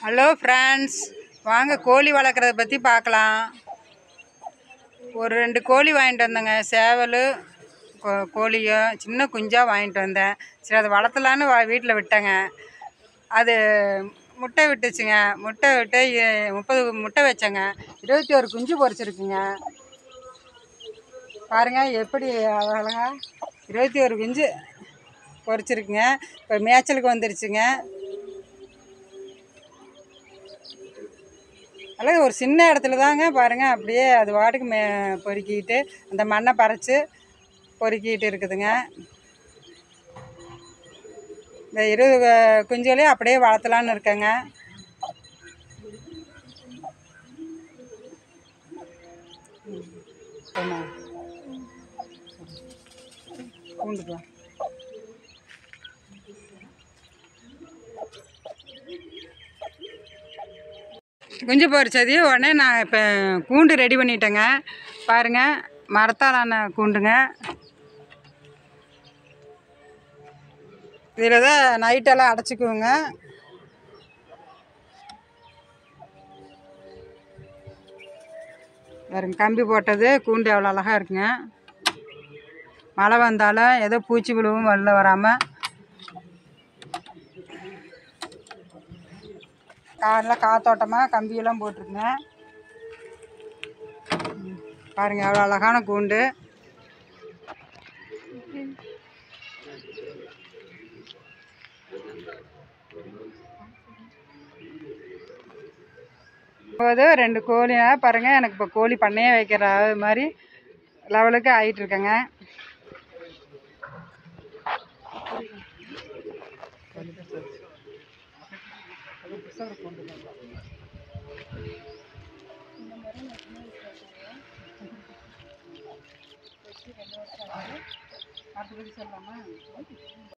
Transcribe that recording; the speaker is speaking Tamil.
ஹலோ ஃப்ரெண்ட்ஸ் வாங்க கோழி வளர்க்குறத பற்றி பார்க்கலாம் ஒரு ரெண்டு கோழி வாங்கிட்டு வந்தேங்க சேவல் கோ- கோழியும் சின்ன குஞ்சாக வாங்கிட்டு வந்தேன் சரி அதை வளர்த்தலான்னு வா வீட்டில் விட்டேங்க அது முட்டை விட்டுச்சுங்க முட்டை விட்டு எ- முப்பது முட்டை வச்சேங்க இருபத்தி ஒரு குஞ்சு பொரிச்சிருக்குங்க பாருங்க எப்படி அழகா இருபத்தி ஒரு குஞ்சு பொரிச்சிருக்குங்க இப்போ மேய்ச்சலுக்கு வந்துருச்சுங்க அல்லது ஒரு சின்ன இடத்துல தாங்க பாருங்கள் அப்படியே அது வாட்டுக்கு மே பொறுக்கிட்டு அந்த மண்ணை பறித்து பொறுக்கிட்டு இருக்குதுங்க இந்த இருபது குஞ்சுகளையும் அப்படியே வளர்த்தலான்னு இருக்கேங்க என்ன கூண்டுட்டு வா குஞ்சு பொரிச்சதையும் உடனே நான் இப்போ கூண்டு ரெடி பண்ணிட்டேங்க பாருங்கள் மரத்தாலான கூண்டுங்க இதில் தான் நைட்டெல்லாம் அடைச்சிக்குவோங்க பாருங்க கம்பி போட்டது கூண்டு எவ்வளோ அழகாக இருக்குங்க மழை வந்தாலும் ஏதோ பூச்சி விழுவும் வெளில வராமல் காரில் காத்தோட்டமாக கம்பியெல்லாம் போட்டிருக்குங்க ம், பாருங்க எவ்வளோ அழகான கூண்டு போது ரெண்டு கோழினா பாருங்க எனக்கு இப்போ கோழி பண்ணையே வைக்கிற மாதிரி லெவலுக்கு ஆகிட்டு இருக்கேங்க அடுத்தது சொல்லலாமா